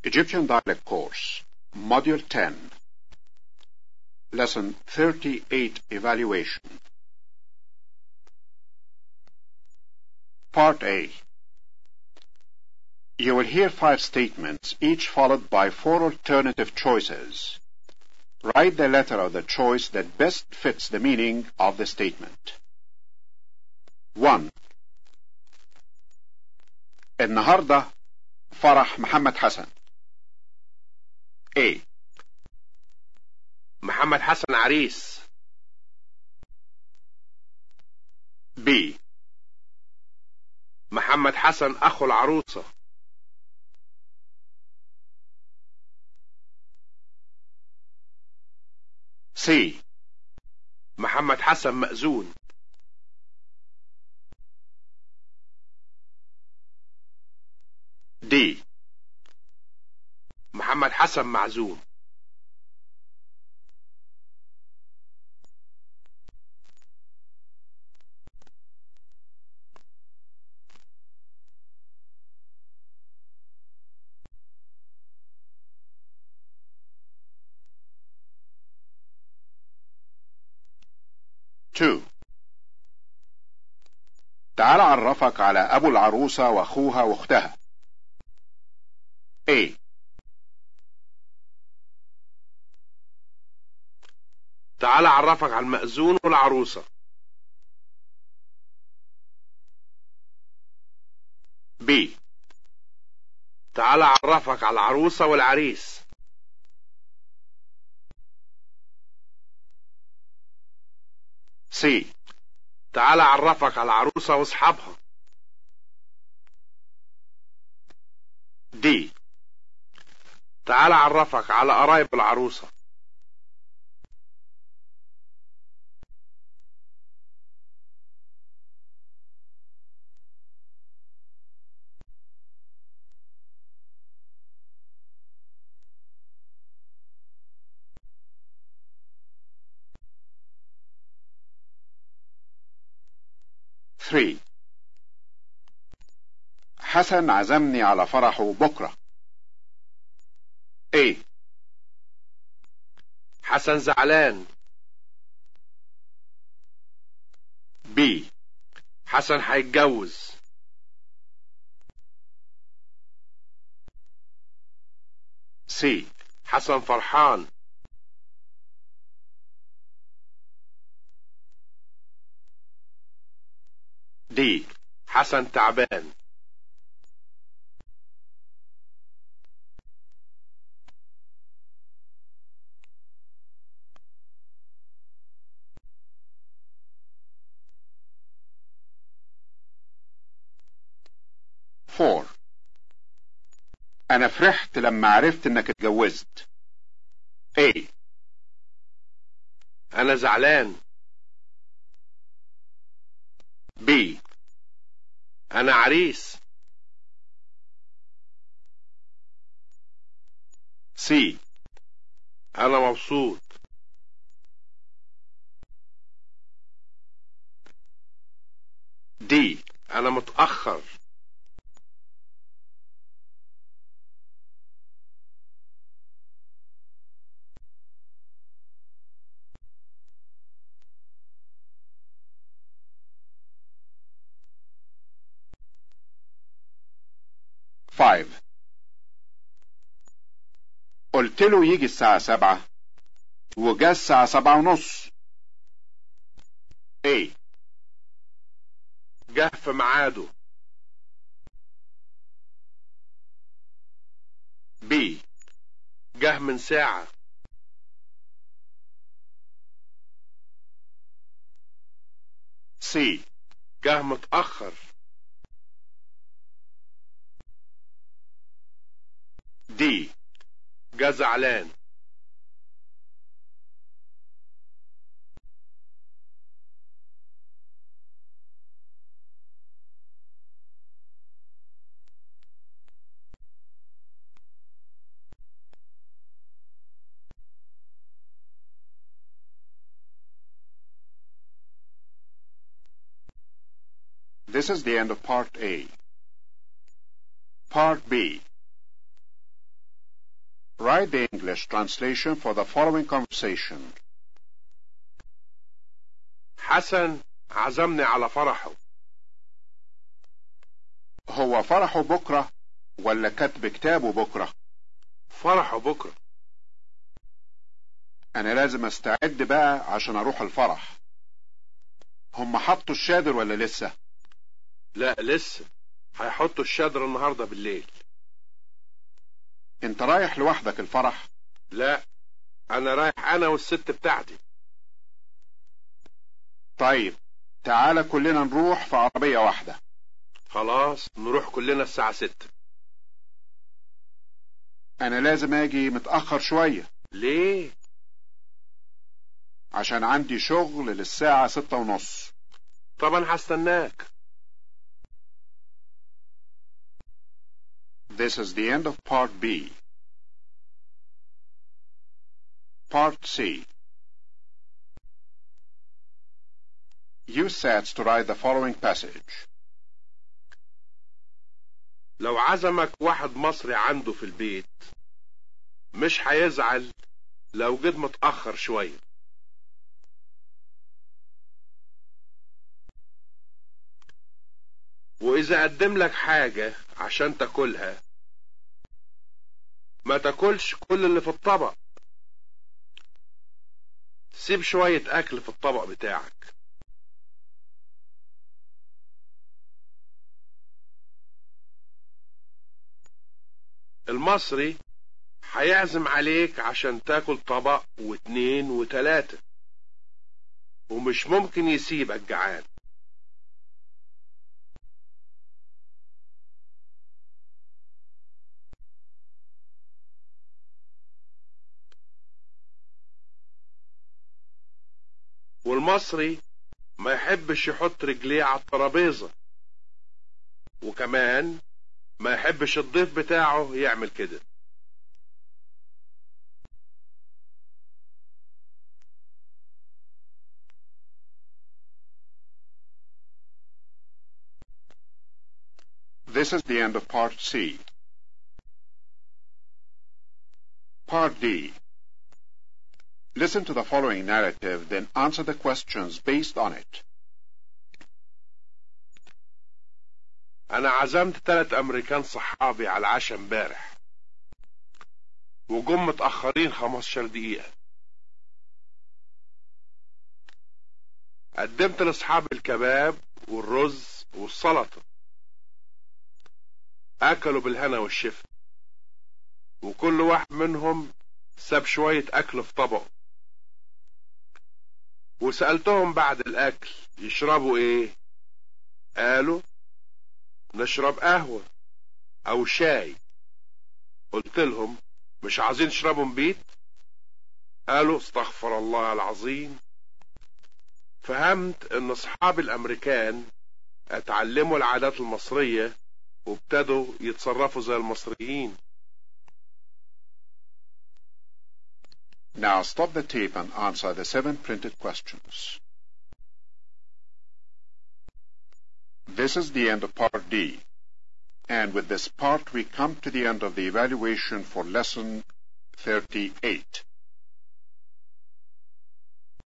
Egyptian Dialect Course, Module 10, Lesson 38 Evaluation. Part A. You will hear five statements, each followed by four alternative choices. Write the letter of the choice that best fits the meaning of the statement. 1. النهارده فرح محمد حسن. A. محمد حسن عريس B. محمد حسن أخو العروسة C. محمد حسن مأذون D. محمد حسن معزوم Two. تعال أعرفك على أبو العروسة وأخوها وأختها. A. تعال أعرفك على المأذون والعروسة B. تعال أعرفك على العروسة والعريس C. تعال أعرفك على العروسة وأصحابها D. تعال أعرفك على قرايب العروسة Three. حسن عزمني على فرحه بكرة. A. حسن زعلان B. حسن هيتجوز C. حسن فرحان D. حسن تعبان Four. أنا فرحت لما عرفت إنك اتجوزت. A. أنا زعلان B. أنا عريس C. أنا مبسوط D. أنا متأخر Five. قلت له يجي الساعة سبعة وجا الساعة سبعة ونص. A. جه في ميعاده B. جه من ساعة C. جه متأخر D. جه زعلان This is the end of Part A. Part B. Write the English translation for the following conversation. حسن عزمني على فرحه هو فرحه بكرة ولا كتب كتابه بكرة؟ فرحه بكرة أنا لازم أستعد بقى عشان أروح الفرح. هم حطوا الشادر ولا لسه؟ لا لسه هيحطوا الشادر النهاردة بالليل أنت رايح لوحدك الفرح؟ لا انا رايح انا والست بتاعتي طيب تعالى كلنا نروح في عربية واحدة. خلاص نروح كلنا الساعة ستة أنا لازم أجي متأخر شوية ليه عشان عندي شغل للساعة ستة ونص. طبعا هستناك This is the end of part B. Part C. Use sets to write the following passage. لو عزمك واحد مصري عنده في البيت مش هيزعل لو جيت متأخر شوية وإذا قدم لك حاجة عشان تاكلها ما تاكلش كل اللي في الطبق سيب شوية أكل في الطبق بتاعك المصري هيعزم عليك عشان تاكل طبق واتنين وتلاتة ومش ممكن يسيبك جعان والمصري ما يحبش يحط رجليه على الترابيزة وكمان ما يحبش الضيف بتاعه يعمل كده This is the end of part C. Part D. Listen to the following narrative, then answer the questions based on it. انا عزمت تلات امريكان صحابي على العشاء امبارح وجم متأخرين 15 دقيقة قدمت لاصحابي الكباب والرز والسلطة اكلوا بالهنا والشفا وكل واحد منهم ساب شوية اكل في طبقه وسألتهم بعد الاكل يشربوا ايه قالوا نشرب قهوة او شاي قلت لهم مش عايزين تشربوا مبيت قالوا استغفر الله العظيم فهمت ان اصحاب الامريكان اتعلموا العادات المصرية وابتدوا يتصرفوا زي المصريين Now stop the tape and answer the seven printed questions. This is the end of part D. And with this part we come to the end of the evaluation for lesson 38.